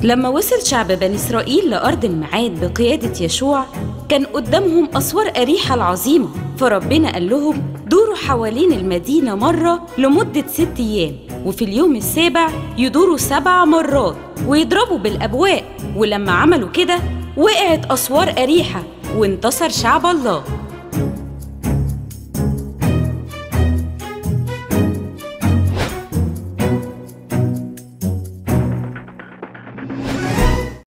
لما وصل شعب بني إسرائيل لأرض الميعاد بقيادة يشوع كان قدامهم أسوار أريحة العظيمة فربنا قال لهم دوروا حوالين المدينة مرة لمدة ست أيام وفي اليوم السابع يدوروا سبع مرات ويضربوا بالأبواق ولما عملوا كده وقعت أسوار أريحة وانتصر شعب الله